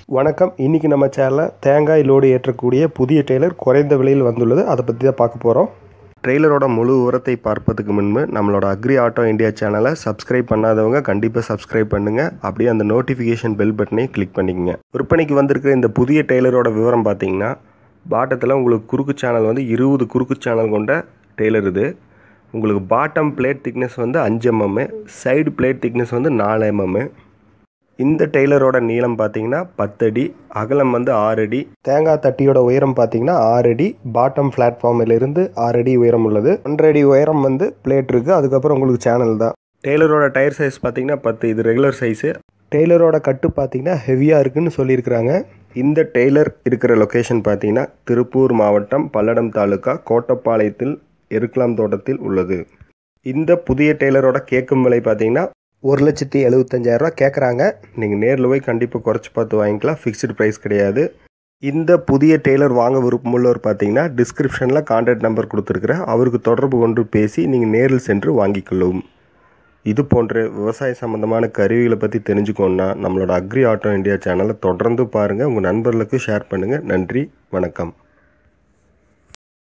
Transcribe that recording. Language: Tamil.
வணக்கம் இன்றைக்கி நம்ம சேனலில் தேங்காய் லோடு ஏற்றக்கூடிய புதிய டெய்லர் குறைந்த விலையில் வந்துள்ளது அதை பற்றி தான் பார்க்க போகிறோம் ட்ரெய்லரோட முழு உரத்தை பார்ப்பதுக்கு முன்பு நம்மளோட அக்ரி ஆட்டோ இந்தியா சேனலை சப்ஸ்கிரைப் பண்ணாதவங்க கண்டிப்பாக சப்ஸ்கிரைப் பண்ணுங்கள் அப்படியே அந்த நோட்டிஃபிகேஷன் பெல் பட்டனை கிளிக் பண்ணிக்கங்க விற்பனைக்கு வந்திருக்கிற இந்த புதிய டெய்லரோட விவரம் பார்த்தீங்கன்னா பாட்டத்தில் உங்களுக்கு குறுக்கு சேனல் வந்து இருபது குறுக்கு சேனல் கொண்ட டெய்லர் இது உங்களுக்கு பாட்டம் பிளேட் திக்னஸ் வந்து அஞ்சு எம்எம் சைடு பிளேட் திக்னஸ் வந்து நாலு எம்எம் இந்த டெய்லரோட நீளம் பார்த்தீங்கன்னா பத்தடி அகலம் வந்து ஆறு அடி தேங்காய் தட்டியோட உயரம் பார்த்தீங்கன்னா ஆறு அடி பாட்டம் பிளாட்ஃபார்மிலிருந்து ஆறு அடி உயரம் உள்ளது ஒன்றரை அடி உயரம் வந்து பிளேட் இருக்குது அதுக்கப்புறம் உங்களுக்கு சேனல் தான் டெய்லரோட டயர் சைஸ் பார்த்தீங்கன்னா பத்து இது ரெகுலர் சைஸு டெய்லரோட கட்டு பார்த்தீங்கன்னா ஹெவியாக இருக்குன்னு சொல்லியிருக்கிறாங்க இந்த டெய்லர் இருக்கிற லொக்கேஷன் பார்த்தீங்கன்னா திருப்பூர் மாவட்டம் பல்லடம் தாலுக்கா கோட்டப்பாளையத்தில் எருக்கலாம் தோட்டத்தில் உள்ளது இந்த புதிய டெய்லரோட கேட்கும் விலை பார்த்தீங்கன்னா ஒரு லட்சத்தி எழுபத்தஞ்சாயிரரூவா கேட்குறாங்க நீங்கள் நேரில் போய் கண்டிப்பாக குறைச்சி பார்த்து வாங்கிக்கலாம் ஃபிக்ஸ்டு ப்ரைஸ் கிடையாது இந்த புதிய டெய்லர் வாங்க விருப்பமுள்ளவர் பார்த்தீங்கன்னா டிஸ்கிரிப்ஷனில் கான்டாக்ட் நம்பர் கொடுத்துருக்குறேன் அவருக்கு தொடர்பு கொண்டு பேசி நீங்கள் நேரில் சென்று வாங்கிக்கொள்ளவும் இது போன்ற விவசாய சம்மந்தமான கருவிகளை பற்றி தெரிஞ்சுக்கணுன்னா நம்மளோட அக்ரி ஆட்டோ இந்தியா சேனலை தொடர்ந்து பாருங்கள் உங்கள் நண்பர்களுக்கு ஷேர் பண்ணுங்கள் நன்றி வணக்கம்